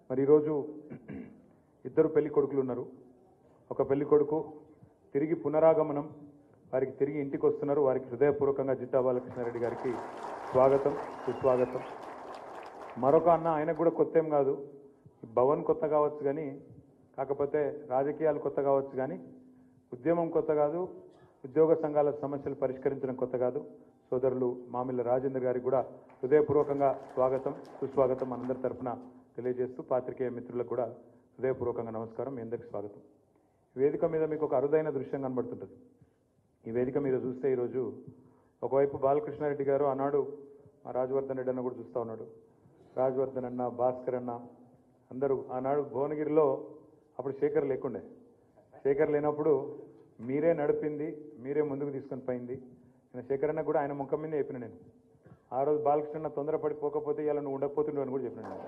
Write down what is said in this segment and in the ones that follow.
మరి ఈరోజు ఇద్దరు పెళ్లి కొడుకులు ఉన్నారు ఒక పెళ్లి కొడుకు తిరిగి పునరాగమనం వారికి తిరిగి ఇంటికి వస్తున్నారు వారికి హృదయపూర్వకంగా జిట్టా బాలకృష్ణారెడ్డి గారికి స్వాగతం సుస్వాగతం మరొక అన్న ఆయనకు కూడా కొత్త ఏం కాదు భవన్ కొత్త కావచ్చు కానీ కాకపోతే రాజకీయాలు కొత్త కావచ్చు కానీ ఉద్యమం కొత్త కాదు ఉద్యోగ సంఘాల సమస్యలు పరిష్కరించడం కొత్త కాదు సోదరులు మామిళ్ళ రాజేందర్ గారికి కూడా హృదయపూర్వకంగా స్వాగతం సుస్వాగతం మనందరి తరఫున తెలియజేస్తూ పాత్రికేయ మిత్రులకు కూడా హృదయపూర్వకంగా నమస్కారం మీ అందరికీ స్వాగతం ఈ వేదిక మీద మీకు ఒక అరుదైన దృశ్యం కనబడుతుంటుంది ఈ వేదిక మీద చూస్తే ఈరోజు ఒకవైపు బాలకృష్ణారెడ్డి గారు ఆనాడు మా రాజవర్ధన్ రెడ్డి అన్న కూడా చూస్తూ ఉన్నాడు రాజవర్ధన్ అన్న భాస్కర్ అన్న అందరూ ఆనాడు భువనగిరిలో అప్పుడు శేఖర్ లేకుండే శేఖర్ లేనప్పుడు మీరే నడిపింది మీరే ముందుకు తీసుకొని పోయింది నేను శేఖర్ అన్న కూడా ఆయన ముఖం మీద చెప్పిన నేను ఆ రోజు బాలకృష్ణ అన్న తొందరపడిపోకపోతే ఇలా నువ్వు ఉండకపోతుండవు అని కూడా చెప్పిన నేను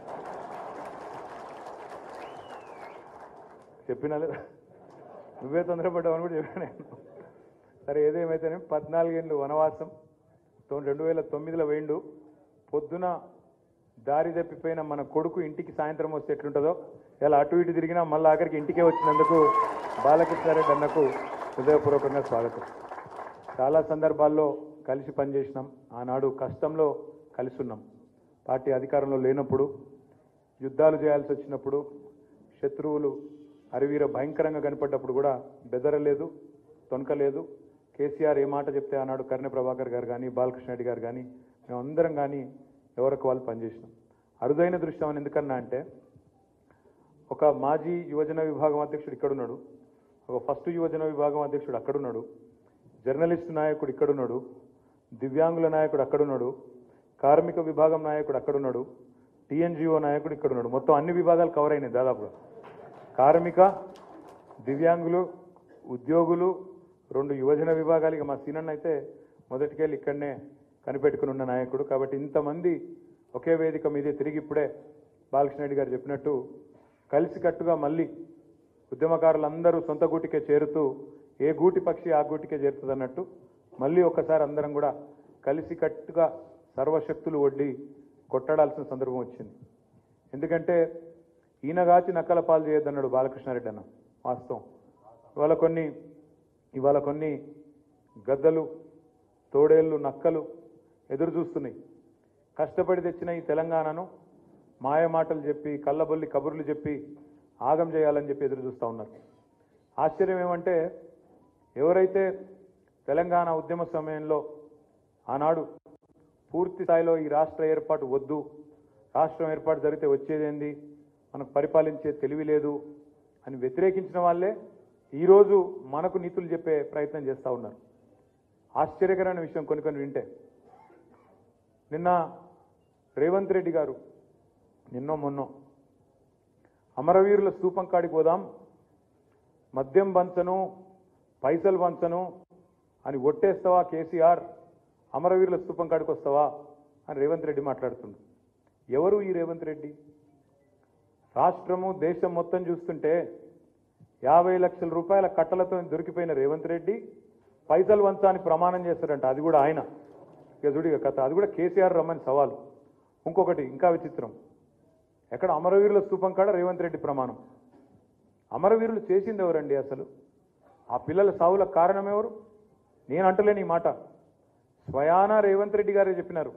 చెప్పినా లేదా నువ్వే తొందరపడ్డావు అని కూడా చెప్పిన నేను సరే ఏదేమైతేనే పద్నాలుగేళ్ళు వనవాసం తొ- రెండు వేల తొమ్మిదిలో వేయండు పొద్దున దారి తప్పిపోయిన మన కొడుకు ఇంటికి సాయంత్రం వస్తే ఎట్లుంటుందో ఇలా అటు ఇటు తిరిగినా మళ్ళీ ఆఖరికి ఇంటికే వచ్చినందుకు బాలకృష్ణారెడ్డి అన్నకు హృదయపూర్వకంగా స్వాగతం చాలా సందర్భాల్లో కలిసి పనిచేసినాం ఆనాడు కష్టంలో కలిసి ఉన్నాం పార్టీ అధికారంలో లేనప్పుడు యుద్ధాలు చేయాల్సి వచ్చినప్పుడు శత్రువులు అరివీర భయంకరంగా కనపడ్డప్పుడు కూడా బెదరలేదు తొనకలేదు కేసీఆర్ ఏ మాట చెప్తే ఆనాడు కర్ణ ప్రభాకర్ గారు కానీ బాలకృష్ణ గారు కానీ మేమందరం కానీ ఎవరికి వాళ్ళు పనిచేసినాం అరుదైన దృశ్యం అని ఎందుకన్నా అంటే ఒక మాజీ యువజన విభాగం అధ్యక్షుడు ఇక్కడున్నాడు ఒక ఫస్ట్ యువజన విభాగం అధ్యక్షుడు అక్కడున్నాడు జర్నలిస్ట్ నాయకుడు ఇక్కడున్నాడు దివ్యాంగుల నాయకుడు అక్కడున్నాడు కార్మిక విభాగం నాయకుడు అక్కడున్నాడు టీఎన్జిఓ నాయకుడు ఇక్కడున్నాడు మొత్తం అన్ని విభాగాలు కవర్ అయినాయి దాదాపుగా కార్మిక దివ్యాంగులు ఉద్యోగులు రెండు యువజన విభాగాలు ఇక మా సీనన్న అయితే మొదటికెళ్ళి ఇక్కడనే కనిపెట్టుకుని ఉన్న నాయకుడు కాబట్టి ఇంతమంది ఒకే వేదిక మీదే తిరిగి ఇప్పుడే బాలకృష్ణ రెడ్డి గారు చెప్పినట్టు కలిసికట్టుగా మళ్ళీ ఉద్యమకారులందరూ సొంత గూటికే చేరుతూ ఏ గూటి పక్షి ఆ గూటికే చేరుతుంది అన్నట్టు మళ్ళీ ఒక్కసారి అందరం కూడా కలిసికట్టుగా సర్వశక్తులు ఒడ్డి కొట్టడాల్సిన సందర్భం వచ్చింది ఎందుకంటే ఈయనగాచి నక్కల పాలు చేయొద్దన్నాడు బాలకృష్ణారెడ్డి అన్న వాస్తవం ఇవాళ కొన్ని ఇవాళ కొన్ని గద్దలు తోడేళ్ళు నక్కలు ఎదురు చూస్తున్నాయి కష్టపడి తెచ్చిన ఈ తెలంగాణను మాయ మాటలు చెప్పి కళ్ళబొల్లి కబుర్లు చెప్పి ఆగం చేయాలని చెప్పి ఎదురు చూస్తూ ఉన్నారు ఆశ్చర్యం ఏమంటే ఎవరైతే తెలంగాణ ఉద్యమ సమయంలో ఆనాడు పూర్తి స్థాయిలో ఈ రాష్ట్ర ఏర్పాటు వద్దు రాష్ట్రం ఏర్పాటు జరిగితే వచ్చేదేంది మనకు పరిపాలించే తెలివి లేదు అని వ్యతిరేకించిన వాళ్ళే ఈరోజు మనకు నీతులు చెప్పే ప్రయత్నం చేస్తూ ఉన్నారు ఆశ్చర్యకరమైన విషయం కొన్ని కొన్ని వింటే నిన్న రేవంత్ రెడ్డి గారు నిన్నో మొన్నో అమరవీరుల స్తూపం కాడికి పోదాం మద్యం వంచను పైసలు వంచను అని ఒట్టేస్తావా కేసీఆర్ అమరవీరుల స్తూపం కాడికి వస్తావా అని రేవంత్ రెడ్డి మాట్లాడుతుండు ఎవరు ఈ రేవంత్ రెడ్డి రాష్ట్రము దేశం మొత్తం చూస్తుంటే యాభై లక్షల రూపాయల కట్టలతో దొరికిపోయిన రేవంత్ రెడ్డి పైసలు వంచాని ప్రమాణం చేస్తారంట అది కూడా ఆయన ఇక చూడు ఇక కథ అది కూడా కేసీఆర్ రమ్మని సవాలు ఇంకొకటి ఇంకా విచిత్రం ఎక్కడ అమరవీరుల స్తూపం కాడ రేవంత్ రెడ్డి ప్రమాణం అమరవీరులు చేసింది ఎవరండి అసలు ఆ పిల్లల సావుల కారణం ఎవరు నేను అంటలేని ఈ మాట స్వయానా రేవంత్ రెడ్డి గారే చెప్పినారు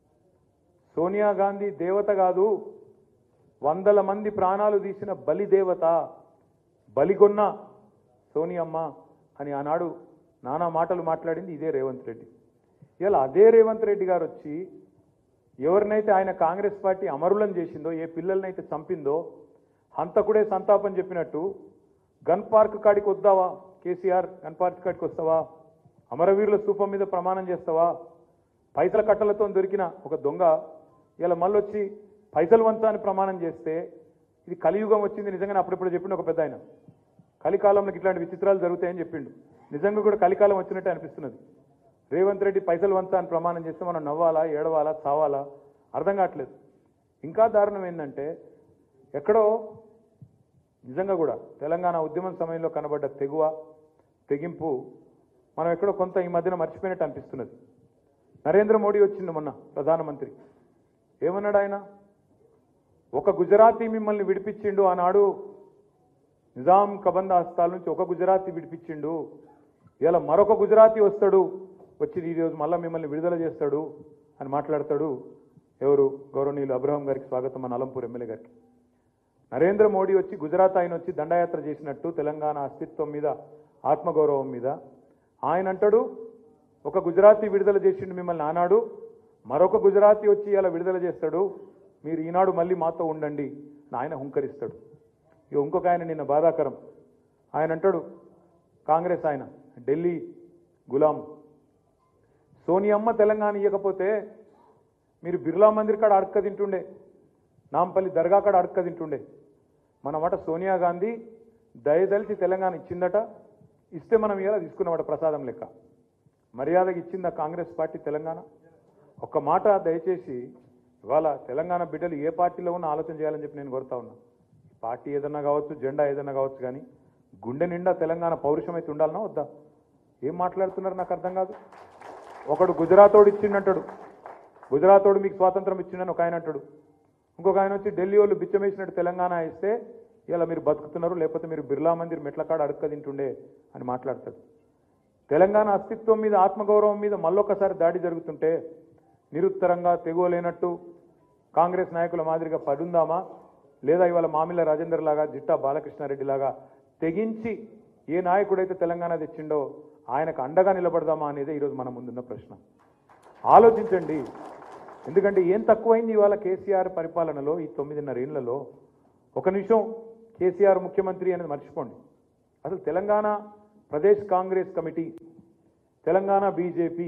సోనియా గాంధీ దేవత కాదు వందల మంది ప్రాణాలు తీసిన బలి దేవత బలిగొన్న సోనియమ్మ అని ఆనాడు నానా మాటలు మాట్లాడింది ఇదే రేవంత్ రెడ్డి ఇలా అదే రేవంత్ రెడ్డి గారు వచ్చి ఎవరినైతే ఆయన కాంగ్రెస్ పార్టీ అమరులను చేసిందో ఏ పిల్లలనైతే చంపిందో హంతకుడే సంతాపం చెప్పినట్టు గన్ పార్క్ కాడికి వద్దావా కేసీఆర్ గన్ పార్క్ కాడికి వస్తావా అమరవీరుల స్తూపం మీద ప్రమాణం చేస్తావా పైసల కట్టలతో దొరికిన ఒక దొంగ ఇలా మళ్ళొచ్చి పైసలు వంచా అని ప్రమాణం చేస్తే ఇది కలియుగం వచ్చింది నిజంగానే అప్పుడప్పుడు చెప్పిండు ఒక పెద్ద ఆయన కలికాలంలో ఇట్లాంటి విచిత్రాలు జరుగుతాయని చెప్పిండు నిజంగా కూడా కలికాలం వచ్చినట్టే అనిపిస్తున్నది రేవంత్ రెడ్డి పైసలు వంచా అని ప్రమాణం చేస్తే మనం నవ్వాలా ఏడవాలా చావాలా అర్థం కావట్లేదు ఇంకా దారుణం ఏంటంటే ఎక్కడో నిజంగా కూడా తెలంగాణ ఉద్యమం సమయంలో కనబడ్డ తెగువ తెగింపు మనం ఎక్కడో కొంత ఈ మధ్యన మర్చిపోయినట్టు అనిపిస్తున్నది నరేంద్ర మోడీ వచ్చిండు మొన్న ప్రధానమంత్రి ఏమన్నాడు ఆయన ఒక గుజరాతీ మిమ్మల్ని విడిపించిండు ఆనాడు నిజాం కబంద హస్తాల నుంచి ఒక గుజరాతీ విడిపించిండు ఇలా మరొక గుజరాతీ వస్తాడు వచ్చి ఈరోజు మళ్ళీ మిమ్మల్ని విడుదల చేస్తాడు అని మాట్లాడతాడు ఎవరు గౌరవనీయులు అబ్రహం గారికి స్వాగతం మన అలంపూర్ ఎమ్మెల్యే గారికి నరేంద్ర మోడీ వచ్చి గుజరాత్ ఆయన వచ్చి దండయాత్ర చేసినట్టు తెలంగాణ అస్తిత్వం మీద ఆత్మగౌరవం మీద ఆయన అంటాడు ఒక గుజరాతీ విడుదల చేసిండు మిమ్మల్ని ఆనాడు మరొక గుజరాతీ వచ్చి ఇలా విడుదల చేస్తాడు మీరు ఈనాడు మళ్ళీ మాతో ఉండండి అని ఆయన హుంకరిస్తాడు ఇక ఇంకొక ఆయన నిన్న బాధాకరం ఆయన అంటాడు కాంగ్రెస్ ఆయన ఢిల్లీ గులాం సోనియమ్మ తెలంగాణ ఇవ్వకపోతే మీరు బిర్లా మందిర్ కాడ అడక్క తింటుండే నాంపల్లి దర్గా కాడ అడక్క తింటుండే మన మాట సోనియా గాంధీ దయదలిచి తెలంగాణ ఇచ్చిందట ఇస్తే మనం ఇలా తీసుకున్నమాట ప్రసాదం లెక్క మర్యాదగా ఇచ్చిందా కాంగ్రెస్ పార్టీ తెలంగాణ ఒక్క మాట దయచేసి ఇవాళ తెలంగాణ బిడ్డలు ఏ పార్టీలో ఉన్నా ఆలోచన చేయాలని చెప్పి నేను కోరుతా ఉన్నా పార్టీ ఏదన్నా కావచ్చు జెండా ఏదన్నా కావచ్చు కానీ గుండె నిండా తెలంగాణ పౌరుషం అయితే ఉండాలనా వద్దా ఏం మాట్లాడుతున్నారు నాకు అర్థం కాదు ఒకడు గుజరాతోడు ఇచ్చిండంటాడు గుజరాతోడు మీకు స్వాతంత్రం ఇచ్చిండని ఒక ఆయన అంటాడు ఇంకొక ఆయన వచ్చి ఢిల్లీ వాళ్ళు బిచ్చమేసినట్టు తెలంగాణ ఇస్తే ఇలా మీరు బతుకుతున్నారు లేకపోతే మీరు బిర్లా మందిర్ మెట్లకాడ అడక్క తింటుండే అని మాట్లాడతాడు తెలంగాణ అస్తిత్వం మీద ఆత్మగౌరవం మీద మళ్ళొకసారి దాడి జరుగుతుంటే నిరుత్తరంగా తెగువలేనట్టు కాంగ్రెస్ నాయకుల మాదిరిగా పడుందామా లేదా ఇవాళ మామిళ్ళ రాజేందర్ లాగా జిట్టా బాలకృష్ణారెడ్డి లాగా తెగించి ఏ నాయకుడైతే తెలంగాణ తెచ్చిండో ఆయనకు అండగా నిలబడదామా అనేదే ఈరోజు మన ముందున్న ప్రశ్న ఆలోచించండి ఎందుకంటే ఏం తక్కువైంది ఇవాళ కేసీఆర్ పరిపాలనలో ఈ తొమ్మిదిన్నర ఏళ్లలో ఒక నిమిషం కేసీఆర్ ముఖ్యమంత్రి అనేది మర్చిపోండి అసలు Telangana Pradesh Congress committee Telangana BJP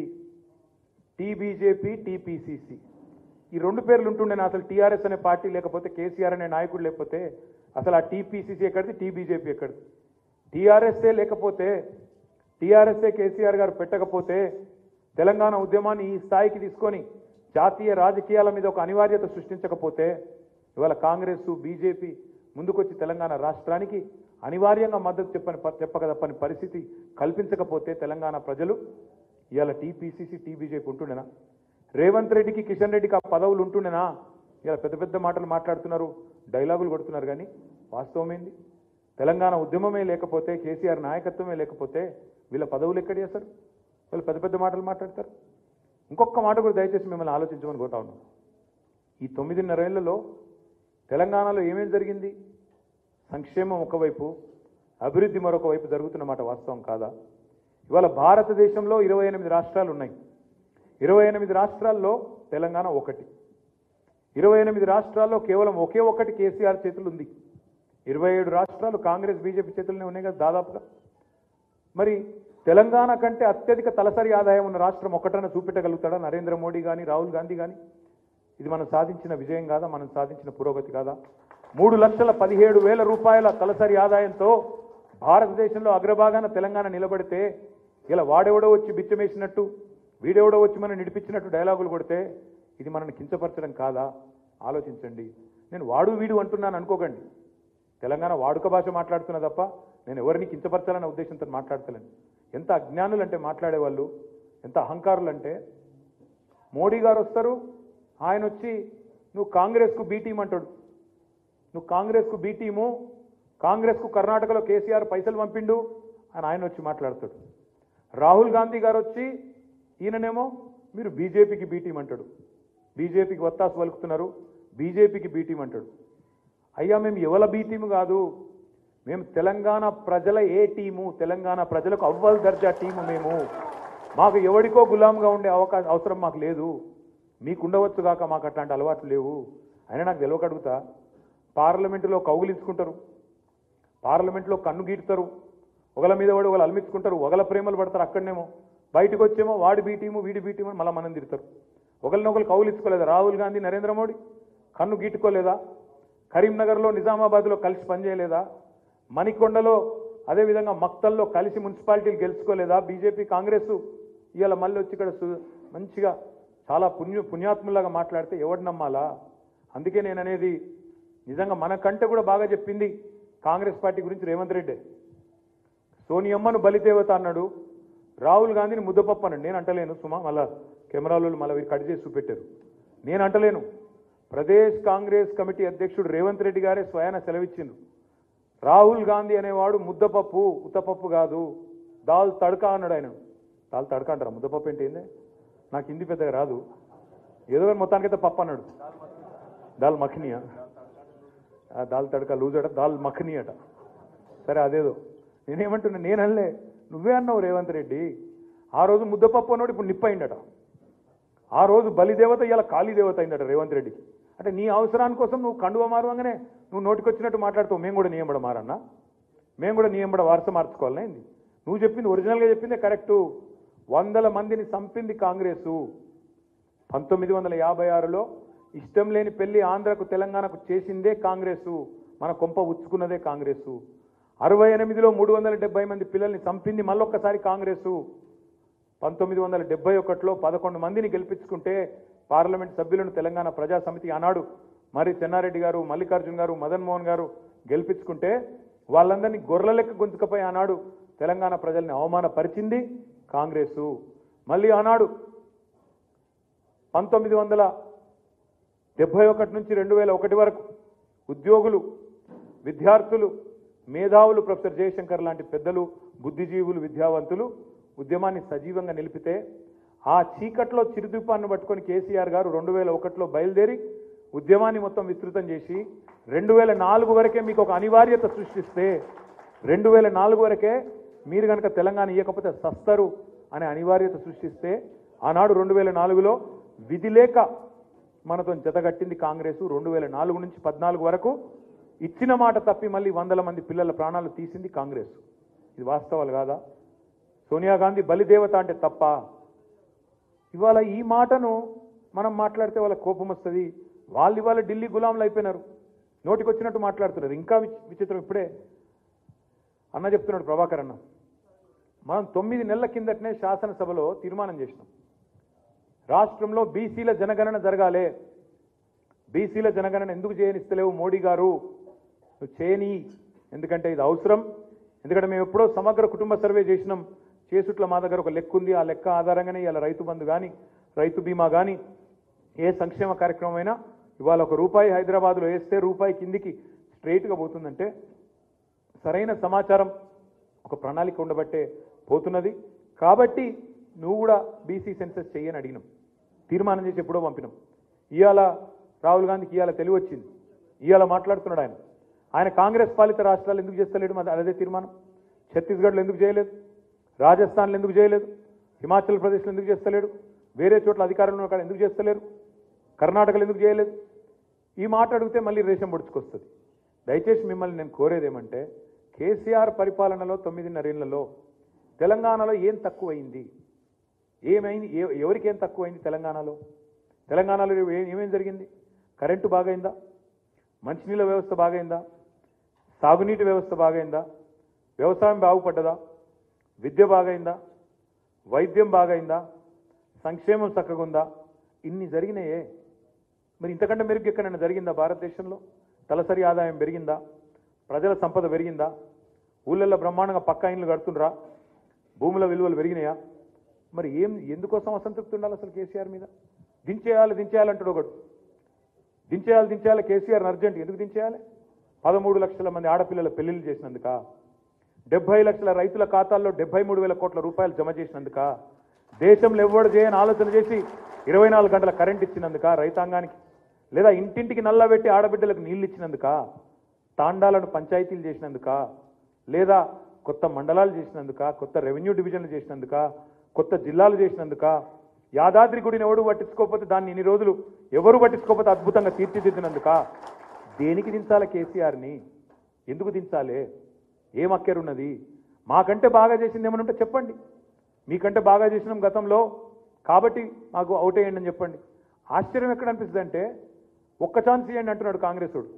TBJP TPCC ఈ రెండు పేర్లు ఉంటుండే అసలు టీఆర్ఎస్ అనే పార్టీ లేకపోతే కేసీఆర్ అనే నాయకుడు లేకపోతే అసలు ఆ టీపీసీసీ ఎక్కడిది టీబీజేపీ ఎక్కడిది టీఆర్ఎస్ఏ లేకపోతే టీఆర్ఎస్ఏ కేసీఆర్ గారు పెట్టకపోతే తెలంగాణ ఉద్యమాన్ని ఈ స్థాయికి తీసుకొని జాతీయ రాజకీయాల మీద ఒక అనివార్యత సృష్టించకపోతే ఇవాళ కాంగ్రెస్ బీజేపీ ముందుకొచ్చి తెలంగాణ రాష్ట్రానికి అనివార్యంగా మద్దతు చెప్పని చెప్పక తప్పని పరిస్థితి కల్పించకపోతే తెలంగాణ ప్రజలు ఇవాళ టీపీసీసీ టీబీజేపీ ఉంటుండేనా రేవంత్ రెడ్డికి కిషన్ రెడ్డికి ఆ పదవులు ఉంటుండేనా ఇలా పెద్ద పెద్ద మాటలు మాట్లాడుతున్నారు డైలాగులు కొడుతున్నారు కానీ వాస్తవమేంది తెలంగాణ ఉద్యమమే లేకపోతే కేసీఆర్ నాయకత్వమే లేకపోతే వీళ్ళ పదవులు ఎక్కడ చేస్తారు వీళ్ళు పెద్ద పెద్ద మాటలు మాట్లాడతారు ఇంకొక మాట కూడా దయచేసి మిమ్మల్ని ఆలోచించమని కోరుతా ఉన్నాం ఈ తొమ్మిదిన్నరేళ్లలో తెలంగాణలో ఏమేం జరిగింది సంక్షేమం ఒకవైపు అభివృద్ధి మరొక వైపు జరుగుతున్న మాట వాస్తవం కాదా ఇవాళ భారతదేశంలో ఇరవై ఎనిమిది రాష్ట్రాలు ఉన్నాయి ఇరవై ఎనిమిది రాష్ట్రాల్లో తెలంగాణ ఒకటి ఇరవై ఎనిమిది రాష్ట్రాల్లో కేవలం ఒకే ఒక్కటి కేసీఆర్ చేతులు ఉంది ఇరవై ఏడు రాష్ట్రాలు కాంగ్రెస్ బీజేపీ చేతుల్లోనే ఉన్నాయి కదా దాదాపుగా మరి తెలంగాణ కంటే అత్యధిక తలసరి ఆదాయం ఉన్న రాష్ట్రం ఒకటన చూపెట్టగలుగుతాడా నరేంద్ర మోడీ కానీ రాహుల్ గాంధీ కానీ ఇది మనం సాధించిన విజయం కాదా మనం సాధించిన పురోగతి కాదా మూడు లక్షల పదిహేడు వేల రూపాయల తలసరి ఆదాయంతో భారతదేశంలో అగ్రభాగాన తెలంగాణ నిలబడితే ఇలా వాడెవడో వచ్చి బిచ్చమేసినట్టు వీడెవడో వచ్చి మనం నిడిపించినట్టు డైలాగులు కొడితే ఇది మనల్ని కించపరచడం కాదా ఆలోచించండి నేను వాడు వీడు అంటున్నాను అనుకోకండి తెలంగాణ వాడుక భాష మాట్లాడుతున్నా తప్ప నేను ఎవరిని కించపరచాలనే ఉద్దేశంతో మాట్లాడతలేను ఎంత అజ్ఞానులు అంటే మాట్లాడేవాళ్ళు ఎంత అహంకారులు అంటే మోడీ గారు వస్తారు ఆయన వచ్చి నువ్వు కాంగ్రెస్కు బీ టీం అంటాడు నువ్వు కాంగ్రెస్కు బీ టీము కాంగ్రెస్కు కర్ణాటకలో కేసీఆర్ పైసలు పంపిండు అని ఆయన వచ్చి మాట్లాడతాడు రాహుల్ గాంధీ గారు వచ్చి ఈయననేమో మీరు బీజేపీకి బీ టీం అంటాడు బీజేపీకి వత్తాసు పలుకుతున్నారు బీజేపీకి బీ టీం అంటాడు అయ్యా మేము ఎవల బీ టీము కాదు మేము తెలంగాణ ప్రజల ఏ టీము తెలంగాణ ప్రజలకు అవ్వల్ దర్జా టీము మేము మాకు ఎవడికో గులాంగా ఉండే అవకాశం అవసరం మాకు లేదు మీకు ఉండవచ్చు కాక మాకు అట్లాంటి అలవాట్లు లేవు అయినా నాకు తెలియక అడుగుతా పార్లమెంటులో కౌగులించుకుంటారు పార్లమెంట్లో కన్ను గీటుతారు ఒకళ్ళ మీద వాడు ఒకళ్ళు అలమించుకుంటారు ఒకళ్ళ ప్రేమలు పడతారు అక్కడనేమో బయటకు వచ్చేమో వాడి బీ టీము వీడి బీ టీము అని మళ్ళీ మనం తిడతారు ఒకరినొకరు కౌలించుకోలేదా రాహుల్ గాంధీ నరేంద్ర మోడీ కన్ను గీటుకోలేదా కరీంనగర్లో నిజామాబాద్లో కలిసి పనిచేయలేదా మణికొండలో అదేవిధంగా మక్తల్లో కలిసి మున్సిపాలిటీలు గెలుచుకోలేదా బీజేపీ కాంగ్రెస్ ఇవాళ మళ్ళీ వచ్చి ఇక్కడ సు- మంచిగా చాలా పుణ్య పుణ్యాత్ములాగా మాట్లాడితే ఎవడు నమ్మాలా అందుకే నేను అనేది నిజంగా మనకంటే కూడా బాగా చెప్పింది కాంగ్రెస్ పార్టీ గురించి రేవంత్ రెడ్డి సోనియమ్మను బలిదేవత అన్నాడు రాహుల్ గాంధీని ముద్దపప్పు అన్నాడు నేను అంటలేను సుమా మళ్ళా కెమెరాలో మళ్ళీ వీరు కట్ చేసి చూపెట్టారు నేను అంటలేను ప్రదేశ్ కాంగ్రెస్ కమిటీ అధ్యక్షుడు రేవంత్ రెడ్డి గారే స్వయాన సెలవిచ్చిండ్రు రాహుల్ గాంధీ అనేవాడు ముద్దపప్పు ఉత్తపప్పు కాదు దాల్ తడక అన్నాడు ఆయన దాల్ తడక అంటారా ముద్దపప్పు ఏంటి ఏంది నాకు హిందీ పెద్దగా రాదు ఏదో కానీ మొత్తానికైతే పప్పు అన్నాడు దాల్ మఖనియా ఆ దాల్ తడక లూజ్ అట దాల్ మఖని అట సరే అదేదో నేనేమంటున్నా నేను అనలే నువ్వే అన్నావు రేవంత్ రెడ్డి ఆ రోజు ముద్దపప్పు అన్నాడు ఇప్పుడు నిప్పయిండట ఆ రోజు బలిదేవత ఇలా కాళీదేవత అయిందట రేవంత్ రెడ్డికి అంటే నీ అవసరాని కోసం నువ్వు కండువ మారువంగానే నువ్వు నోటికొచ్చినట్టు మాట్లాడుతావు మేము కూడా నియంబడ మారన్నా మేము కూడా నియంబడ వారస మార్చుకోవాలనే ఏంది నువ్వు చెప్పింది ఒరిజినల్గా చెప్పిందే కరెక్టు వందల మందిని చంపింది కాంగ్రెసు పంతొమ్మిది వందల యాభై ఆరులో ఇష్టం లేని పెళ్లి ఆంధ్రకు తెలంగాణకు చేసిందే కాంగ్రెసు మన కొంప ఉచ్చుకున్నదే కాంగ్రెసు అరవై ఎనిమిదిలో మూడు వందల డెబ్బై మంది పిల్లల్ని చంపింది మళ్ళొక్కసారి కాంగ్రెసు పంతొమ్మిది వందల డెబ్బై ఒకటిలో పదకొండు మందిని గెలిపించుకుంటే పార్లమెంట్ సభ్యులను తెలంగాణ ప్రజా సమితి ఆనాడు మరి చెన్నారెడ్డి గారు మల్లికార్జున్ గారు మదన్ మోహన్ గారు గెలిపించుకుంటే వాళ్ళందరినీ గొర్రెల లెక్క గొంతుకపోయి ఆనాడు తెలంగాణ ప్రజల్ని అవమానపరిచింది కాంగ్రెసు మళ్ళీ ఆనాడు పంతొమ్మిది వందల డెబ్బై ఒకటి నుంచి రెండు వేల ఒకటి వరకు ఉద్యోగులు విద్యార్థులు మేధావులు ప్రొఫెసర్ జయశంకర్ లాంటి పెద్దలు బుద్ధిజీవులు విద్యావంతులు ఉద్యమాన్ని సజీవంగా నిలిపితే ఆ చీకట్లో చిరుదీపాన్ని పట్టుకొని కేసీఆర్ గారు రెండు వేల ఒకటిలో బయలుదేరి ఉద్యమాన్ని మొత్తం విస్తృతం చేసి రెండు వేల నాలుగు వరకే మీకు ఒక అనివార్యత సృష్టిస్తే రెండు వేల నాలుగు వరకే మీరు కనుక తెలంగాణ ఇవ్వకపోతే సస్తరు అనే అనివార్యత సృష్టిస్తే ఆనాడు రెండు వేల నాలుగులో విధి లేక మనతో జతగట్టింది కాంగ్రెస్ రెండు వేల నాలుగు నుంచి పద్నాలుగు వరకు ఇచ్చిన మాట తప్పి మళ్ళీ వందల మంది పిల్లల ప్రాణాలు తీసింది కాంగ్రెస్ ఇది వాస్తవాలు కాదా సోనియా గాంధీ బలిదేవత అంటే తప్ప ఇవాళ ఈ మాటను మనం మాట్లాడితే వాళ్ళ కోపం వస్తుంది వాళ్ళు ఇవాళ ఢిల్లీ గులాంలు అయిపోయినారు నోటికి వచ్చినట్టు మాట్లాడుతున్నారు ఇంకా విచి- విచిత్రం ఇప్పుడే అన్న చెప్తున్నాడు ప్రభాకర్ అన్న మనం తొమ్మిది నెలల కిందటనే శాసనసభలో తీర్మానం చేసినాం రాష్ట్రంలో బీసీల జనగణన జరగాలి బీసీల జనగణన ఎందుకు చేయనిస్తలేవు మోడీ గారు నువ్వు చేయని ఎందుకంటే ఇది అవసరం ఎందుకంటే మేము ఎప్పుడో సమగ్ర కుటుంబ సర్వే చేసినాం చేసుట్ల మా దగ్గర ఒక లెక్క ఉంది ఆ లెక్క ఆధారంగానే ఇలా రైతు బంధు కానీ రైతు బీమా కానీ ఏ సంక్షేమ కార్యక్రమం అయినా ఇవాళ ఒక రూపాయి హైదరాబాద్లో వేస్తే రూపాయి కిందికి స్ట్రైట్గా పోతుందంటే సరైన సమాచారం ఒక ప్రణాళిక ఉండబట్టే పోతున్నది కాబట్టి నువ్వు కూడా బీసీ సెన్సస్ చెయ్యని అడిగినాం తీర్మానం చేసి ఎప్పుడో పంపినాం ఇవాళ రాహుల్ గాంధీకి ఇవాళ తెలివి వచ్చింది ఇవాళ మాట్లాడుతున్నాడు ఆయన ఆయన కాంగ్రెస్ పాలిత రాష్ట్రాలు ఎందుకు చేస్తలేడు మరి అదే తీర్మానం ఛత్తీస్గఢ్లో ఎందుకు చేయలేదు రాజస్థాన్లో ఎందుకు చేయలేదు హిమాచల్ ప్రదేశ్లో ఎందుకు చేస్తలేడు వేరే చోట్ల అధికారంలో ఉన్న కాడ ఎందుకు చేస్తలేరు కర్ణాటకలో ఎందుకు చేయలేదు ఈ మాట అడిగితే మళ్ళీ రేషం పొడుచుకొస్తుంది దయచేసి మిమ్మల్ని నేను కోరేదేమంటే కేసీఆర్ పరిపాలనలో తొమ్మిదిన్నరేళ్లలో తెలంగాణలో ఏం తక్కువైంది ఏమైంది ఏ- ఎవరికి ఏం తక్కువైంది తెలంగాణలో తెలంగాణలో ఏ- ఏమేం జరిగింది కరెంటు బాగైందా మంచినీళ్ళ వ్యవస్థ బాగైందా సాగునీటి వ్యవస్థ బాగైందా వ్యవసాయం బాగుపడ్డదా విద్య బాగైందా వైద్యం బాగైందా సంక్షేమం చక్కగా ఉందా ఇన్ని జరిగినాయే మరి ఇంతకంటే మెరుగు ఎక్కడైనా జరిగిందా భారతదేశంలో తలసరి ఆదాయం పెరిగిందా ప్రజల సంపద పెరిగిందా ఊళ్ళల్లో బ్రహ్మాండంగా పక్కా ఇండ్లు కడుతుండ్రా భూముల విలువలు పెరిగినాయా మరి ఏం ఎందుకోసం అసంతృప్తి ఉండాలి అసలు కేసీఆర్ మీద దించేయాలి దించేయాలంటాడు ఒకడు దించేయాలి దించేయాలి కేసీఆర్ అర్జెంట్ ఎందుకు దించేయాలి పదమూడు లక్షల మంది ఆడపిల్లల పెళ్లిళ్ళు చేసినందుక డెబ్బై లక్షల రైతుల ఖాతాల్లో డెబ్బై మూడు వేల కోట్ల రూపాయలు జమ చేసినందుక దేశంలో ఎవ్వడు చేయని ఆలోచన చేసి ఇరవై నాలుగు గంటల కరెంట్ ఇచ్చినందుక రైతాంగానికి లేదా ఇంటింటికి నల్లబెట్టి ఆడబిడ్డలకు నీళ్లు ఇచ్చినందుక తాండాలను పంచాయతీలు చేసినందుక లేదా కొత్త మండలాలు చేసినందుక కొత్త రెవెన్యూ డివిజన్లు చేసినందుక కొత్త జిల్లాలు చేసినందుక యాదాద్రి గుడిని ఎవడు పట్టించుకోకపోతే దాన్ని ఇన్ని రోజులు ఎవరు పట్టించుకోకపోతే అద్భుతంగా తీర్చిదిద్దినందుక దేనికి దించాలి కేసీఆర్ని ఎందుకు దించాలి ఏం అక్కెరున్నది మాకంటే బాగా చేసింది ఏమైనా ఉంటే చెప్పండి మీకంటే బాగా చేసినాం గతంలో కాబట్టి మాకు అవుట్ అయ్యండి అని చెప్పండి ఆశ్చర్యం ఎక్కడ అనిపిస్తుంది అంటే ఒక్క ఛాన్స్ ఇవ్వండి అంటున్నాడు కాంగ్రెస్ వాడు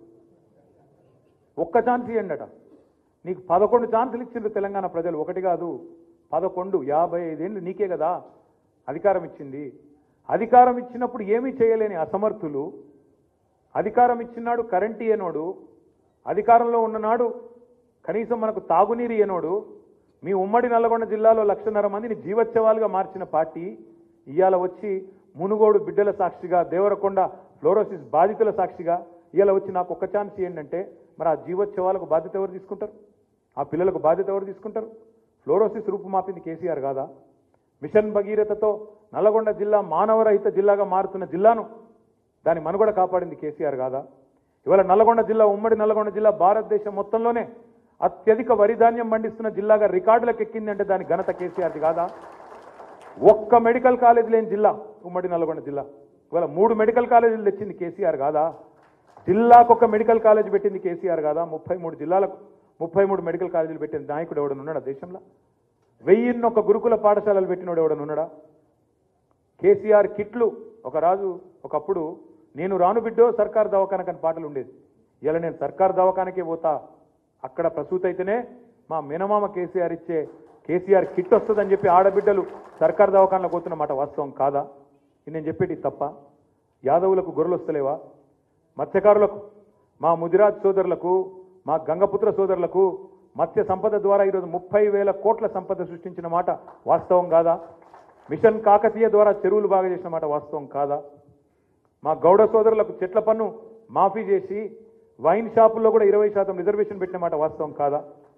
ఒక్క ఛాన్స్ ఇవ్వండి అట నీకు పదకొండు ఛాన్సులు ఇచ్చిండ్రు తెలంగాణ ప్రజలు ఒకటి కాదు పదకొండు యాభై ఐదేళ్ళు నీకే కదా అధికారం ఇచ్చింది అధికారం ఇచ్చినప్పుడు ఏమీ చేయలేని అసమర్థులు అధికారం ఇచ్చినాడు కరెంట్ ఇయ్యనోడు అధికారంలో ఉన్ననాడు కనీసం మనకు తాగునీరు ఇయ్యనోడు మీ ఉమ్మడి నల్లగొండ జిల్లాలో లక్షన్నర మందిని జీవోత్సవాలుగా మార్చిన పార్టీ ఇవాళ వచ్చి మునుగోడు బిడ్డల సాక్షిగా దేవరకొండ ఫ్లోరోసిస్ బాధితుల సాక్షిగా ఇలా వచ్చి నాకు ఒక్క ఛాన్స్ ఏంటంటే మరి ఆ జీవోత్సవాలకు బాధ్యత ఎవరు తీసుకుంటారు ఆ పిల్లలకు బాధ్యత ఎవరు తీసుకుంటారు ఫ్లోరోసిస్ రూపుమాపింది కేసీఆర్ కాదా మిషన్ భగీరథతో నల్లగొండ జిల్లా మానవరహిత జిల్లాగా మారుతున్న జిల్లాను దాని మనుగడ కాపాడింది కేసీఆర్ కాదా ఇవాళ నల్లగొండ జిల్లా ఉమ్మడి నల్లగొండ జిల్లా భారతదేశం మొత్తంలోనే అత్యధిక వరి ధాన్యం పండిస్తున్న జిల్లాగా రికార్డులకు ఎక్కింది అంటే దాని ఘనత కేసీఆర్ది కాదా ఒక్క మెడికల్ కాలేజ్ లేని జిల్లా ఉమ్మడి నల్గొండ జిల్లా ఇవాళ మూడు మెడికల్ కాలేజీలు తెచ్చింది కేసీఆర్ కాదా జిల్లాకు ఒక మెడికల్ కాలేజ్ పెట్టింది కేసీఆర్ కాదా ముప్పై మూడు జిల్లాలకు ముప్పై మూడు మెడికల్ కాలేజీలు పెట్టిన నాయకుడు ఎవడను ఉన్నాడా దేశంలో వెయ్యిన్నొక్క గురుకుల పాఠశాలలు పెట్టినోడు ఎవడను ఉన్నాడా కేసీఆర్ కిట్లు ఒక రాజు ఒకప్పుడు నేను రాను బిడ్డో సర్కార్ దవాఖానకు అని పాటలు ఉండేది ఇలా నేను సర్కార్ దవాఖానకే పోతా అక్కడ ప్రసూతి అయితేనే మా మినమామ కేసీఆర్ ఇచ్చే కేసీఆర్ కిట్ వస్తుందని చెప్పి ఆడబిడ్డలు సర్కార్ దవాఖానలో పోతున్న మాట వాస్తవం కాదా ఇది నేను చెప్పేటి తప్ప యాదవులకు గొర్రెలు వస్తలేవా మత్స్యకారులకు మా ముదిరాజ్ సోదరులకు మా గంగపుత్ర సోదరులకు మత్స్య సంపద ద్వారా ఈరోజు ముప్పై వేల కోట్ల సంపద సృష్టించిన మాట వాస్తవం కాదా మిషన్ కాకతీయ ద్వారా చెరువులు బాగా చేసిన మాట వాస్తవం కాదా మా గౌడ సోదరులకు చెట్ల పన్ను మాఫీ చేసి వైన్ షాపుల్లో కూడా ఇరవై శాతం రిజర్వేషన్ పెట్టిన మాట వాస్తవం కాదా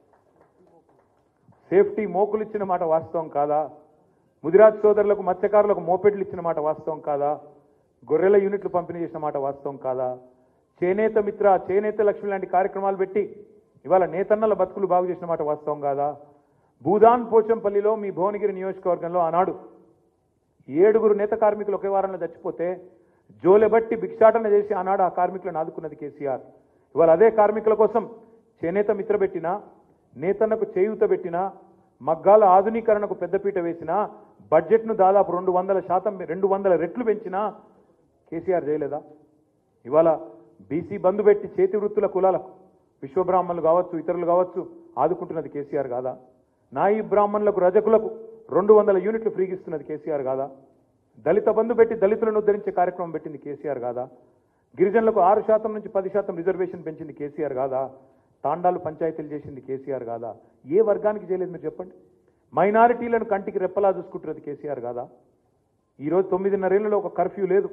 సేఫ్టీ మోకులు ఇచ్చిన మాట వాస్తవం కాదా ముదిరాజ్ సోదరులకు మత్స్యకారులకు మోపెడ్లు ఇచ్చిన మాట వాస్తవం కాదా గొర్రెల యూనిట్లు పంపిణీ చేసిన మాట వాస్తవం కాదా చేనేత మిత్ర చేనేత లక్ష్మి లాంటి కార్యక్రమాలు పెట్టి ఇవాళ నేతన్నల బతుకులు బాగు చేసిన మాట వాస్తవం కాదా భూదాన్ పోచంపల్లిలో మీ భువనగిరి నియోజకవర్గంలో ఆనాడు ఏడుగురు నేత కార్మికులు ఒకే వారంలో చచ్చిపోతే జోలెబట్టి భిక్షాటన చేసి ఆనాడు ఆ కార్మికులను ఆదుకున్నది కేసీఆర్ ఇవాళ అదే కార్మికుల కోసం చేనేత మిత్ర పెట్టినా నేతన్నకు చేయూత పెట్టినా మగ్గాల ఆధునీకరణకు పెద్దపీట వేసినా బడ్జెట్ను దాదాపు రెండు వందల శాతం రెండు వందల రెట్లు పెంచినా కేసీఆర్ చేయలేదా ఇవాళ బీసీ బంధు పెట్టి చేతి వృత్తుల కులాలకు విశ్వబ్రాహ్మణులు కావచ్చు ఇతరులు కావచ్చు ఆదుకుంటున్నది కేసీఆర్ కాదా నాయి బ్రాహ్మణులకు రజకులకు రెండు వందల యూనిట్లు ఫ్రీగిస్తున్నది కేసీఆర్ కాదా దళిత బంధు పెట్టి దళితులను ఉద్ధరించే కార్యక్రమం పెట్టింది కేసీఆర్ కాదా గిరిజనులకు ఆరు శాతం నుంచి పది శాతం రిజర్వేషన్ పెంచింది కేసీఆర్ కాదా తాండాలు పంచాయతీలు చేసింది కేసీఆర్ కాదా ఏ వర్గానికి చేయలేదు మీరు చెప్పండి మైనారిటీలను కంటికి రెప్పలా చూసుకుంటున్నది కేసీఆర్ కాదా ఈరోజు తొమ్మిదిన్నరేళ్లలో ఒక కర్ఫ్యూ లేదు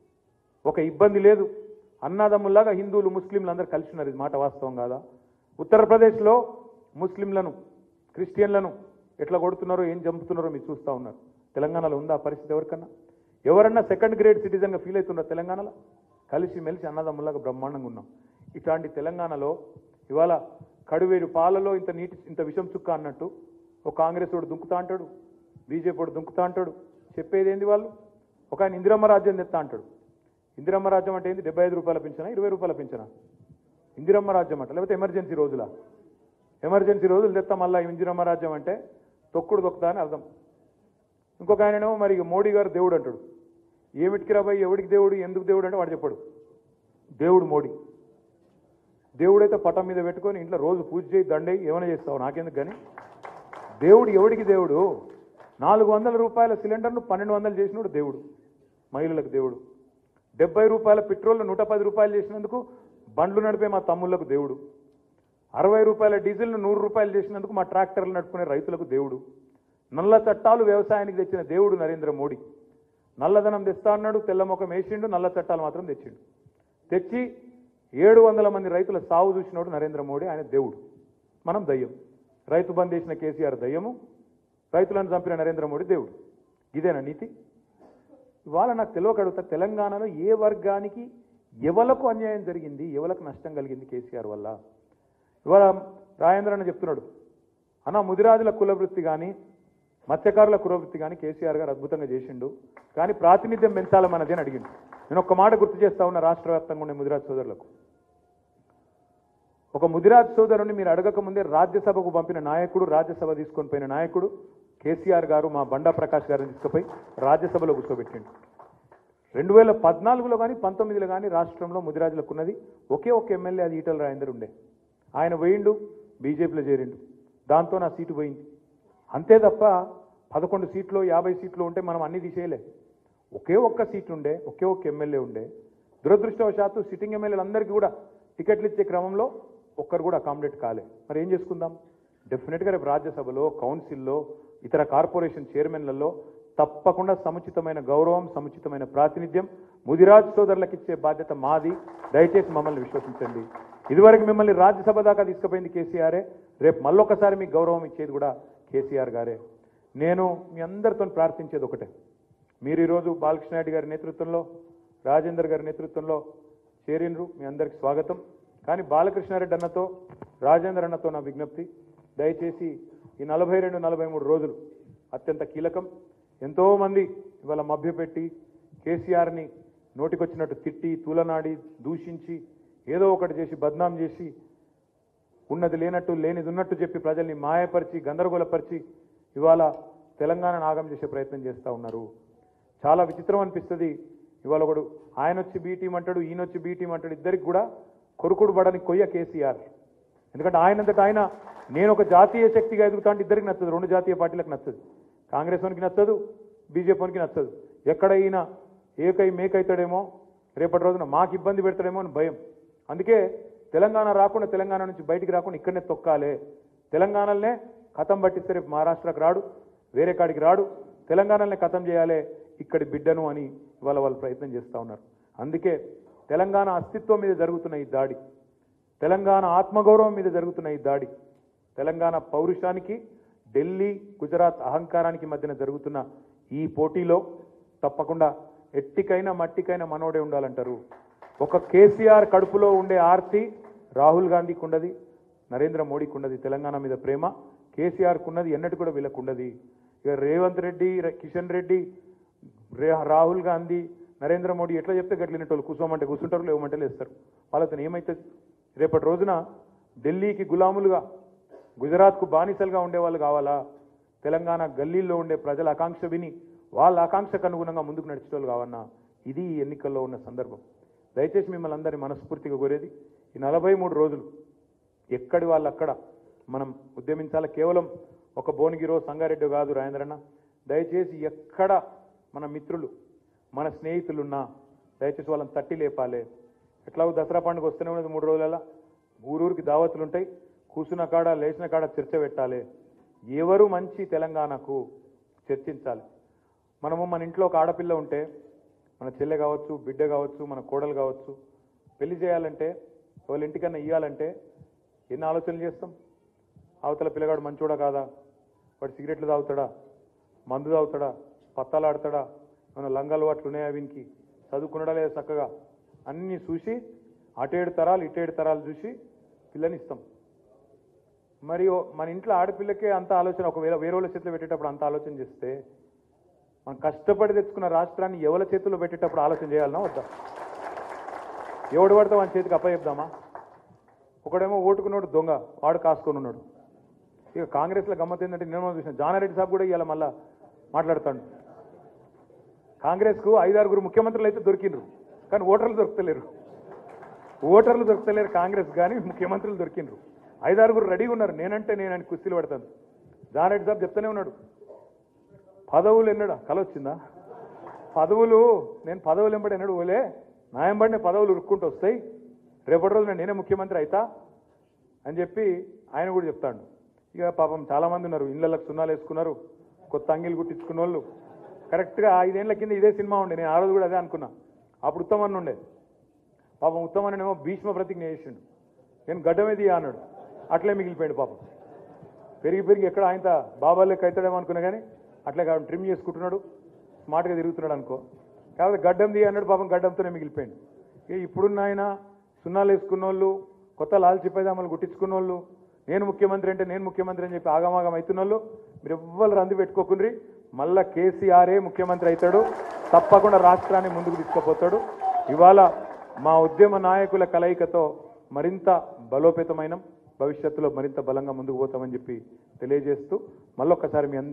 ఒక ఇబ్బంది లేదు అన్నదమ్ముల్లాగా హిందువులు ముస్లింలు అందరూ కలిసి ఉన్నారు ఇది మాట వాస్తవం కాదా ఉత్తరప్రదేశ్లో ముస్లింలను క్రిస్టియన్లను ఎట్లా కొడుతున్నారో ఏం చంపుతున్నారో మీరు చూస్తూ ఉన్నారు తెలంగాణలో ఉందా ఆ పరిస్థితి ఎవరికన్నా ఎవరన్నా సెకండ్ గ్రేడ్ సిటిజన్గా ఫీల్ అవుతున్నారా తెలంగాణలో కలిసి మెలిసి అన్నదమ్ములాగా బ్రహ్మాండంగా ఉన్నాం ఇట్లాంటి తెలంగాణలో ఇవాళ కడువేరు పాలలో ఇంత నీటి ఇంత విషం చుక్క అన్నట్టు ఒక కాంగ్రెస్ వాడు దుంకుతా అంటాడు బీజేపీ వాడు దుంకుతా అంటాడు చెప్పేది ఏంది వాళ్ళు ఒక ఆయన ఇందిరమ్మ రాజ్యం తెస్తా అంటాడు ఇందిరమ్మ రాజ్యం అంటే ఏంది డెబ్బై ఐదు రూపాయల పింఛనా ఇరవై రూపాయల పింఛనా ఇందిరమ్మ రాజ్యం అంట లేకపోతే ఎమర్జెన్సీ రోజులా ఎమర్జెన్సీ రోజులు తెస్తా మళ్ళా ఇందిరమ్మ రాజ్యం అంటే తొక్కుడు తొక్కుతా అని అర్థం ఇంకొక ఆయనేమో మరి ఇక మోడీ గారు దేవుడు అంటాడు ఏమిటికి రాబాయి ఎవడికి దేవుడు ఎందుకు దేవుడు అంటే వాడు చెప్పాడు దేవుడు మోడీ దేవుడైతే పటం మీద పెట్టుకొని ఇంట్లో రోజు పూజ చేయి దండేయి ఏమైనా చేస్తావు నాకెందుకు కానీ దేవుడు ఎవడికి దేవుడు నాలుగు వందల రూపాయల సిలిండర్ను పన్నెండు వందలు చేసినోడు దేవుడు మహిళలకు దేవుడు డెబ్బై రూపాయల పెట్రోల్ నూట పది రూపాయలు చేసినందుకు బండ్లు నడిపే మా తమ్ముళ్లకు దేవుడు అరవై రూపాయల డీజిల్ను నూరు రూపాయలు చేసినందుకు మా ట్రాక్టర్లు నడుపుకునే రైతులకు దేవుడు నల్ల చట్టాలు వ్యవసాయానికి తెచ్చిన దేవుడు నరేంద్ర మోడీ నల్లధనం తెస్తా అన్నాడు తెల్ల ముఖం వేసిండు నల్ల చట్టాలు మాత్రం తెచ్చిండు తెచ్చి ఏడు వందల మంది రైతుల సాగు చూసినోడు నరేంద్ర మోడీ ఆయన దేవుడు మనం దయ్యం రైతు బంద్ చేసిన కేసీఆర్ దయ్యము రైతులను చంపిన నరేంద్ర మోడీ దేవుడు ఇదేనా నీతి ఇవాళ నాకు తెలియక అడుగుతా తెలంగాణలో ఏ వర్గానికి ఎవలకు అన్యాయం జరిగింది ఎవలకు నష్టం కలిగింది కేసీఆర్ వల్ల ఇవాళ రాజేంద్ర అన్న చెప్తున్నాడు అన్న ముదిరాజుల కులవృత్తి కానీ మత్స్యకారుల కులవృత్తి కానీ కేసీఆర్ గారు అద్భుతంగా చేసిండు కానీ ప్రాతినిధ్యం పెంచాలన్నది అని అడిగిండు నేను ఒక్క మాట గుర్తు చేస్తా ఉన్న రాష్ట్ర వ్యాప్తంగా ఉండే ముదిరాజ్ సోదరులకు ఒక ముదిరాజ్ సోదరుని మీరు అడగక ముందే రాజ్యసభకు పంపిన నాయకుడు రాజ్యసభ తీసుకొని పోయిన నాయకుడు కేసీఆర్ గారు మా బండా ప్రకాష్ గారిని తీసుకుపోయి రాజ్యసభలో కూర్చోబెట్టిండు రెండు వేల పద్నాలుగులో కానీ పంతొమ్మిదిలో కానీ రాష్ట్రంలో ముదిరాజులకు ఉన్నది ఒకే ఒక ఎమ్మెల్యే అది ఈటల రాజేందర్ ఉండే ఆయన పోయిండు బీజేపీలో చేరిండు దాంతో నా సీటు పోయింది అంతే తప్ప పదకొండు సీట్లు యాభై సీట్లు ఉంటే మనం అన్ని తీసేయలే ఒకే ఒక్క సీట్ ఉండే ఒకే ఒక్క ఎమ్మెల్యే ఉండే దురదృష్టవశాత్తు సిట్టింగ్ ఎమ్మెల్యేలందరికీ కూడా టికెట్లు ఇచ్చే క్రమంలో ఒక్కరు కూడా అకామిడేట్ కాలే మరి ఏం చేసుకుందాం డెఫినెట్గా రేపు రాజ్యసభలో కౌన్సిల్లో ఇతర కార్పొరేషన్ చైర్మన్లలో తప్పకుండా సముచితమైన గౌరవం సముచితమైన ప్రాతినిధ్యం ముదిరాజ్ సోదరులకు ఇచ్చే బాధ్యత మాది దయచేసి మమ్మల్ని విశ్వసించండి ఇదివరకు మిమ్మల్ని రాజ్యసభ దాకా తీసుకుపోయింది కేసీఆరే రేపు మళ్ళొకసారి మీకు గౌరవం ఇచ్చేది కూడా కేసీఆర్ గారే నేను మీ అందరితో ప్రార్థించేది ఒకటే మీరు ఈరోజు బాలకృష్ణ రెడ్డి గారి నేతృత్వంలో రాజేందర్ గారి నేతృత్వంలో చేరినరు మీ అందరికి స్వాగతం కానీ బాలకృష్ణారెడ్డి అన్నతో రాజేందర్ అన్నతో నా విజ్ఞప్తి దయచేసి ఈ నలభై రెండు నలభై మూడు రోజులు అత్యంత కీలకం ఎంతో మంది ఇవాళ మభ్యపెట్టి కేసీఆర్ని నోటికొచ్చినట్టు తిట్టి తూలనాడి దూషించి ఏదో ఒకటి చేసి బద్నాం చేసి ఉన్నది లేనట్టు లేనిది ఉన్నట్టు చెప్పి ప్రజల్ని మాయపరిచి గందరగోళపరిచి ఇవాళ తెలంగాణను ఆగం చేసే ప్రయత్నం చేస్తూ ఉన్నారు చాలా విచిత్రం అనిపిస్తుంది ఇవాళ ఒకడు ఆయన వచ్చి బీ టీం అంటాడు ఈయన వచ్చి బీ టీం అంటాడు ఇద్దరికి కూడా కొరుకుడు పడని కొయ్య కేసీఆర్ ఎందుకంటే ఆయనంతట ఆయన నేను ఒక జాతీయ శక్తిగా ఎదుగుతా అంటే ఇద్దరికి నచ్చదు రెండు జాతీయ పార్టీలకు నచ్చదు కాంగ్రెస్ వానికి నచ్చదు బీజేపీ వానికి నచ్చదు ఎక్కడ ఈయన ఏకై మేకైతాడేమో రేపటి రోజున మాకు ఇబ్బంది పెడతాడేమో అని భయం అందుకే తెలంగాణ రాకుండా తెలంగాణ నుంచి బయటికి రాకుండా ఇక్కడనే తొక్కాలే తెలంగాణలోనే కథం పట్టిస్తే రేపు మహారాష్ట్రకు రాడు వేరే కాడికి రాడు తెలంగాణలోనే కథం చేయాలి ఇక్కడి బిడ్డను అని ఇవాళ వాళ్ళు ప్రయత్నం చేస్తూ ఉన్నారు అందుకే తెలంగాణ అస్తిత్వం మీద జరుగుతున్న ఈ దాడి తెలంగాణ ఆత్మగౌరవం మీద జరుగుతున్న ఈ దాడి తెలంగాణ పౌరుషానికి ఢిల్లీ గుజరాత్ అహంకారానికి మధ్యన జరుగుతున్న ఈ పోటీలో తప్పకుండా ఎట్టికైనా మట్టికైనా మనోడే ఉండాలంటారు ఒక కేసీఆర్ కడుపులో ఉండే ఆర్తి రాహుల్ గాంధీకి ఉండదు నరేంద్ర మోడీకి ఉండదు తెలంగాణ మీద ప్రేమ కేసీఆర్కు ఉన్నది ఎన్నటి కూడా వీళ్ళకు ఉండదు ఇక రేవంత్ రెడ్డి ర- కిషన్ రెడ్డి రే- రాహుల్ గాంధీ నరేంద్ర మోడీ ఎట్లా చెప్తే గట్లినట్టు కూర్చోమంటే కూర్చుంటారు లేవమంటే లేస్తారు వాళ్ళతో ఏమవుతుంది రేపటి రోజున ఢిల్లీకి గులాములుగా గుజరాత్కు బానిసలుగా ఉండేవాళ్ళు కావాలా తెలంగాణ గల్లీల్లో ఉండే ప్రజల ఆకాంక్ష విని వాళ్ళ ఆకాంక్షకు అనుగుణంగా ముందుకు నడిచేవాళ్ళు కావన్నా ఇది ఈ ఎన్నికల్లో ఉన్న సందర్భం దయచేసి మిమ్మల్ని అందరినీ మనస్ఫూర్తిగా కోరేది ఈ నలభై మూడు రోజులు ఎక్కడి వాళ్ళు అక్కడ మనం ఉద్యమించాలి కేవలం ఒక భువనగిరో సంగారెడ్డి కాదు రాజేంద్రన్న దయచేసి ఎక్కడ మన మిత్రులు మన స్నేహితులున్నా దయచేసి వాళ్ళని తట్టి లేపాలి ఎట్లాగో దసరా పండుగ వస్తూనే ఉన్నది మూడు రోజులలో ఊరూరికి దావతులు ఉంటాయి కూర్చున్న కాడ లేచిన కాడ చర్చ పెట్టాలి ఎవరు మంచి తెలంగాణకు చర్చించాలి మనము మన ఇంట్లో ఒక ఆడపిల్ల ఉంటే మన చెల్లె కావచ్చు బిడ్డ కావచ్చు మన కోడలు కావచ్చు పెళ్లి చేయాలంటే వాళ్ళ ఇంటికన్నా ఇవ్వాలంటే ఎన్ని ఆలోచనలు చేస్తాం అవతల పిల్లగాడు మంచోడా కాదా వాడు సిగరెట్లు తాగుతాడా మందు తాగుతాడా పత్తాలు ఆడతాడా మన లంగాలు అట్లు ఉన్నాయా వీనికి చదువుకున్నాడా లేదా చక్కగా అన్నీ చూసి అటేడు తరాలు ఇటేడు తరాలు చూసి పిల్లని ఇస్తాం మరి ఓ- మన ఇంట్లో ఆడపిల్లకే అంత ఆలోచన ఒకవేళ వేరే వాళ్ళ చేతిలో పెట్టేటప్పుడు అంత ఆలోచన చేస్తే మనం కష్టపడి తెచ్చుకున్న రాష్ట్రాన్ని ఎవరి చేతుల్లో పెట్టేటప్పుడు ఆలోచన చేయాలన్నా వద్దా ఎవడు పడితే వాని చేతికి అప్పచెప్దామా ఒకడేమో ఓటుకున్నాడు దొంగ వాడు కాసుకొని ఉన్నాడు ఇక కాంగ్రెస్లో గమ్మత్ ఏంటంటే నేను చూసిన జానారెడ్డి సాబ్ కూడా ఇవాళ మళ్ళా మాట్లాడతాడు కాంగ్రెస్కు ఐదారుగురు ముఖ్యమంత్రులు అయితే దొరికిండ్రు కానీ ఓటర్లు దొరుకుతలేరు ఓటర్లు దొరుకుతలేరు కాంగ్రెస్ కానీ ముఖ్యమంత్రులు దొరికిండ్రు ఐదారుగురు రెడీగా ఉన్నారు నేనంటే నేనని కుస్తీలు పడతాను జానారెడ్డి సాబ్ చెప్తానే ఉన్నాడు పదవులు ఎన్నడా కల వచ్చిందా పదవులు నేను పదవులు ఎంబడి ఎన్నడు ఓలే నా ఎంబడినే పదవులు ఉరుక్కుంటూ వస్తాయి రేపటి రోజున నేనే ముఖ్యమంత్రి అయితా అని చెప్పి ఆయన కూడా చెప్తాడు ఇక పాపం చాలా మంది ఉన్నారు ఇళ్ళకి సున్నాలు వేసుకున్నారు కొత్త అంగిలు కుట్టించుకున్న వాళ్ళు కరెక్ట్గా ఐదేళ్ల కింద ఇదే సినిమా ఉండే నేను ఆ రోజు కూడా అదే అనుకున్నా అప్పుడు ఉత్తమన్ ఉండే పాపం ఉత్తమన్ ఏమో భీష్మ ప్రతిజ్ఞ చేసిండు నేను గడ్డమేది అన్నాడు అట్లే మిగిలిపోయాడు పాపం పెరిగి పెరిగి ఎక్కడ ఆయన బాబా లెక్క అవుతాడేమో అనుకున్నా కానీ అట్లే కాదు ట్రిమ్ చేసుకుంటున్నాడు స్మార్ట్గా తిరుగుతున్నాడు అనుకో కాకపోతే గడ్డం ది అన్నాడు పాపం గడ్డంతోనే మిగిలిపోయింది ఇక ఇప్పుడున్న ఆయన సున్నాలు వేసుకున్న వాళ్ళు కొత్త లాల్ చిప్పైదామలు గుట్టించుకున్న వాళ్ళు నేను ముఖ్యమంత్రి అంటే నేను ముఖ్యమంత్రి అని చెప్పి ఆగమాగం అవుతున్న వాళ్ళు మీరు ఎవ్వరు రంది పెట్టుకోకుండ్రి మళ్ళా కేసీఆరే ముఖ్యమంత్రి అవుతాడు తప్పకుండా రాష్ట్రాన్ని ముందుకు తీసుకుపోతాడు ఇవాళ మా ఉద్యమ నాయకుల కలయికతో మరింత బలోపేతమైన భవిష్యత్తులో మరింత బలంగా ముందుకు పోతామని చెప్పి తెలియజేస్తూ మళ్ళొక్కసారి మీ అందరి